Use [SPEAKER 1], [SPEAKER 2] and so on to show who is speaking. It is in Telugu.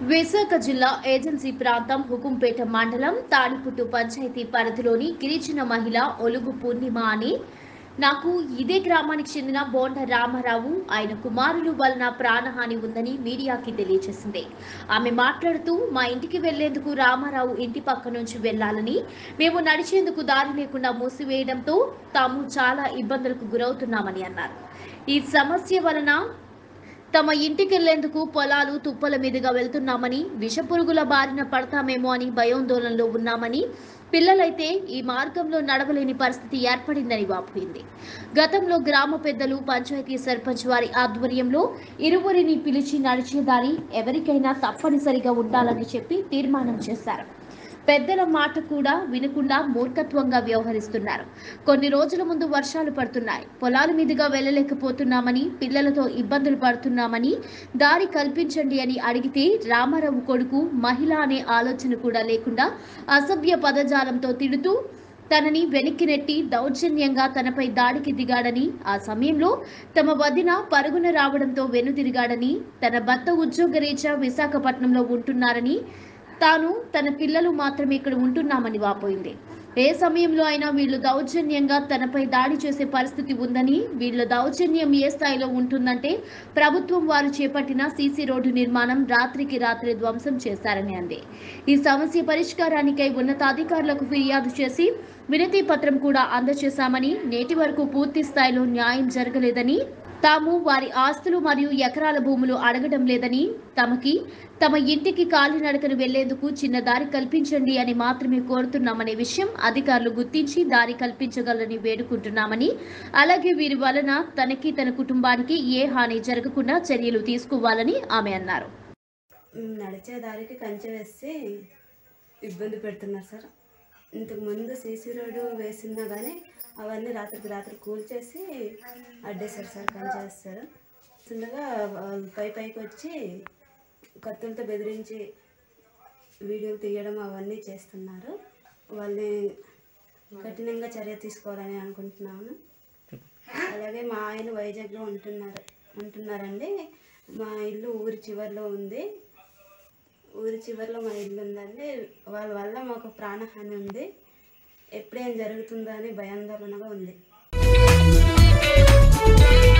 [SPEAKER 1] విశాఖ జిల్లా ఏజెన్సీ ప్రాంతం హుకుంపేట మండలం తాడిపుట్టు పంచాయతీ పరిధిలోని గిరిజన మహిళ ఒలుగు పూర్ణిమ అని నాకు ఇదే గ్రామానికి చెందిన బోండ రామారావు ఆయన కుమారులు వలన ప్రాణహాని ఉందని మీడియాకి తెలియజేసింది ఆమె మాట్లాడుతూ మా ఇంటికి వెళ్లేందుకు రామారావు ఇంటి పక్క నుంచి వెళ్లాలని మేము నడిచేందుకు దారి లేకుండా మూసివేయడంతో తాము చాలా ఇబ్బందులకు గురవుతున్నామని అన్నారు ఈ సమస్య వలన తమ ఇంటికెళ్లేందుకు పొలాలు తుప్పల మీదుగా వెళ్తున్నామని విషపురుగుల బారిన పడతామేమో అని భయోందోళనలో ఉన్నామని పిల్లలైతే ఈ మార్గంలో నడవలేని పరిస్థితి ఏర్పడిందని వాపోయింది గతంలో గ్రామ పెద్దలు పంచాయతీ సర్పంచ్ వారి ఆధ్వర్యంలో ఇరువురిని పిలిచి నడిచేదారి ఎవరికైనా తప్పనిసరిగా ఉండాలని చెప్పి తీర్మానం చేశారు పెద్దల మాట కూడా వినకుండా మూర్ఖత్వంగా వ్యవహరిస్తున్నారు కొన్ని రోజుల ముందు వర్షాలు పడుతున్నాయి పొలాల మీదుగా వెళ్ళలేకపోతున్నామని పిల్లలతో ఇబ్బందులు పడుతున్నామని దారి కల్పించండి అని అడిగితే రామారావు కొడుకు మహిళ అనే ఆలోచన కూడా లేకుండా అసభ్య పదజాలంతో తిడుతూ తనని వెనక్కి నెట్టి దౌర్జన్యంగా తనపై దాడికి దిగాడని ఆ సమయంలో తమ వదిన పరుగున రావడంతో వెనుదిరిగాడని తన భర్త ఉద్యోగరీత్యా విశాఖపట్నంలో ఉంటున్నారని తాను తన పిల్లలు మాత్రమే ఇక్కడ ఉంటున్నామని వాపోయింది ఏ సమయంలో అయినా వీళ్ళు దౌర్జన్యంగా తనపై దాడి చేసే పరిస్థితి ఉందని వీళ్ళ దౌర్జన్యం ఏ స్థాయిలో ఉంటుందంటే ప్రభుత్వం వారు చేపట్టిన సీసీ రోడ్డు నిర్మాణం రాత్రికి రాత్రి ధ్వంసం చేశారని అంది ఈ సమస్య పరిష్కారానికై ఉన్నతాధికారులకు ఫిర్యాదు చేసి వినతి పత్రం కూడా అందజేశామని నేటి వరకు పూర్తి స్థాయిలో న్యాయం జరగలేదని తాము వారి ఆస్తులు మరియు ఎకరాల భూములు అడగడం లేదని తమకి తమ ఇంటికి కాలినడకను వెళ్లేందుకు చిన్న దారి కల్పించండి అని మాత్రమే కోరుతున్నామనే విషయం అధికారులు గుర్తించి దారి కల్పించగలని వేడుకుంటున్నామని అలాగే వీరి వలన తనకి తన కుటుంబానికి ఏ హాని జరగకుండా చర్యలు తీసుకోవాలని ఆమె అన్నారు
[SPEAKER 2] నడిచే దారికి కంచె వేసి ఇబ్బంది పెడుతున్నారు సార్ ఇంతకు ముందు సీసీ రోడ్డు వేసినా కానీ అవన్నీ రాత్రికి రాత్రి కూల్చేసి అడ్డేశారు సార్ కంచె వేస్తారు చిన్నగా వాళ్ళు పై పైకి వచ్చి కత్తులతో బెదిరించి వీడియోలు తీయడం అవన్నీ చేస్తున్నారు వాళ్ళని కఠినంగా చర్య తీసుకోవాలని అనుకుంటున్నాను అలాగే మా ఆయన వైజాగ్లో ఉంటున్నారు ఉంటున్నారండి మా ఇల్లు ఊరి చివరిలో ఉంది ఊరి చివరిలో మా ఇల్లు ఉందండి వాళ్ళ వల్ల మాకు ప్రాణహాని ఉంది ఎప్పుడేం జరుగుతుందో అని భయాందోళనగా ఉంది